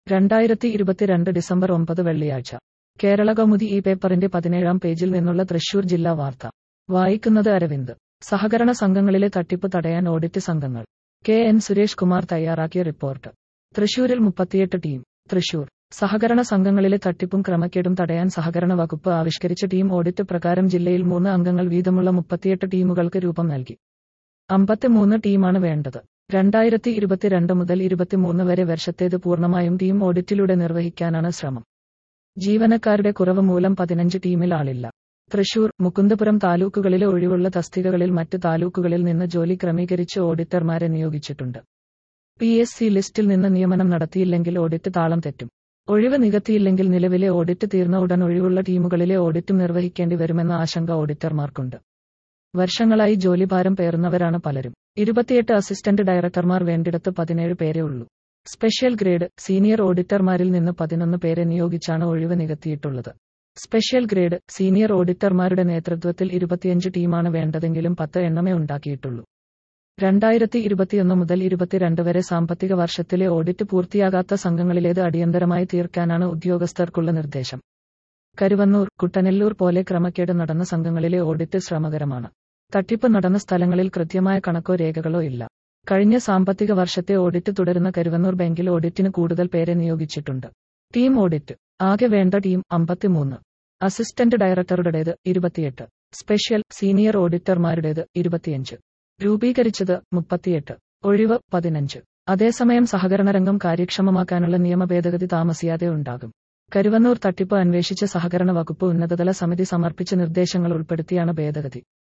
രണ്ടായിരത്തി ഇരുപത്തിരണ്ട് ഡിസംബർ ഒമ്പത് വെള്ളിയാഴ്ച കേരള കൗമുദി ഈ പേപ്പറിന്റെ പതിനേഴാം പേജിൽ നിന്നുള്ള തൃശൂർ ജില്ലാ വാർത്ത വായിക്കുന്നത് അരവിന്ദ് സഹകരണ സംഘങ്ങളിലെ തട്ടിപ്പ് തടയാൻ ഓഡിറ്റ് സംഘങ്ങൾ കെ എൻ സുരേഷ് കുമാർ തയ്യാറാക്കിയ റിപ്പോർട്ട് തൃശൂരിൽ മുപ്പത്തിയെട്ട് ടീം തൃശൂർ സഹകരണ സംഘങ്ങളിലെ തട്ടിപ്പും ക്രമക്കേടും തടയാൻ സഹകരണ വകുപ്പ് ആവിഷ്കരിച്ച ടീം ഓഡിറ്റ് പ്രകാരം ജില്ലയിൽ മൂന്ന് അംഗങ്ങൾ വീതമുള്ള മുപ്പത്തിയെട്ട് ടീമുകൾക്ക് രൂപം നൽകി അമ്പത്തിമൂന്ന് ടീമാണ് വേണ്ടത് രണ്ടായിരത്തി ഇരുപത്തിരണ്ട് മുതൽ ഇരുപത്തിമൂന്ന് വരെ വർഷത്തേത് പൂർണ്ണമായും ടീം ഓഡിറ്റിലൂടെ നിർവഹിക്കാനാണ് ശ്രമം ജീവനക്കാരുടെ കുറവ് മൂലം പതിനഞ്ച് ടീമിൽ ആളില്ല തൃശൂർ മുകുന്ദപുരം താലൂക്കുകളിലെ ഒഴിവുള്ള തസ്തികകളിൽ മറ്റ് താലൂക്കുകളിൽ നിന്ന് ജോലി ക്രമീകരിച്ച് ഓഡിറ്റർമാരെ നിയോഗിച്ചിട്ടുണ്ട് പി എസ് സി ലിസ്റ്റിൽ നിന്ന് നിയമനം നടത്തിയില്ലെങ്കിൽ ഓഡിറ്റ് താളം തെറ്റും ഒഴിവ് നികത്തിയില്ലെങ്കിൽ നിലവിലെ ഓഡിറ്റ് തീർന്ന ഉടൻ ഒഴിവുള്ള ടീമുകളിലെ ഓഡിറ്റും നിർവഹിക്കേണ്ടി വരുമെന്ന ആശങ്ക ഓഡിറ്റർമാർക്കുണ്ട് വർഷങ്ങളായി ജോലിഭാരം പേറുന്നവരാണ് പലരും ഇരുപത്തിയെട്ട് അസിസ്റ്റന്റ് ഡയറക്ടർമാർ വേണ്ടിടത്ത് പതിനേഴ് പേരേ ഉള്ളൂ സ്പെഷ്യൽ ഗ്രേഡ് സീനിയർ ഓഡിറ്റർമാരിൽ നിന്ന് പതിനൊന്ന് പേരെ നിയോഗിച്ചാണ് ഒഴിവ് നികത്തിയിട്ടുള്ളത് സ്പെഷ്യൽ ഗ്രേഡ് സീനിയർ ഓഡിറ്റർമാരുടെ നേതൃത്വത്തിൽ ഇരുപത്തിയഞ്ച് ടീമാണ് വേണ്ടതെങ്കിലും പത്ത് എണ്ണമേ ഉണ്ടാക്കിയിട്ടുള്ളൂ രണ്ടായിരത്തി ഇരുപത്തിയൊന്ന് മുതൽ ഇരുപത്തിരണ്ട് വരെ സാമ്പത്തിക വർഷത്തിലെ ഓഡിറ്റ് പൂർത്തിയാകാത്ത സംഘങ്ങളിലേത് അടിയന്തരമായി തീർക്കാനാണ് ഉദ്യോഗസ്ഥർക്കുള്ള നിർദ്ദേശം കരുവന്നൂർ കുട്ടനെല്ലൂർ പോലെ ക്രമക്കേട് നടന്ന സംഘങ്ങളിലെ ഓഡിറ്റ് ശ്രമകരമാണ് തട്ടിപ്പ് നടന്ന സ്ഥലങ്ങളിൽ കൃത്യമായ കണക്കോ രേഖകളോ ഇല്ല കഴിഞ്ഞ സാമ്പത്തിക വർഷത്തെ ഓഡിറ്റ് തുടരുന്ന കരുവന്നൂർ ബാങ്കിൽ ഓഡിറ്റിന് കൂടുതൽ പേരെ നിയോഗിച്ചിട്ടുണ്ട് ടീം ഓഡിറ്റ് ആകെ വേണ്ട ടീം അമ്പത്തിമൂന്ന് അസിസ്റ്റന്റ് ഡയറക്ടറുടേത് ഇരുപത്തിയെട്ട് സ്പെഷ്യൽ സീനിയർ ഓഡിറ്റർമാരുടേത് ഇരുപത്തിയഞ്ച് രൂപീകരിച്ചത് മുപ്പത്തിയെട്ട് ഒഴിവ് പതിനഞ്ച് അതേസമയം സഹകരണരംഗം കാര്യക്ഷമമാക്കാനുള്ള നിയമ ഭേദഗതി താമസിയാതെ ഉണ്ടാകും കരുവന്നൂർ തട്ടിപ്പ് അന്വേഷിച്ച സഹകരണ വകുപ്പ് ഉന്നതതല സമിതി സമർപ്പിച്ച നിർദ്ദേശങ്ങൾ ഉൾപ്പെടുത്തിയാണ് ഭേദഗതി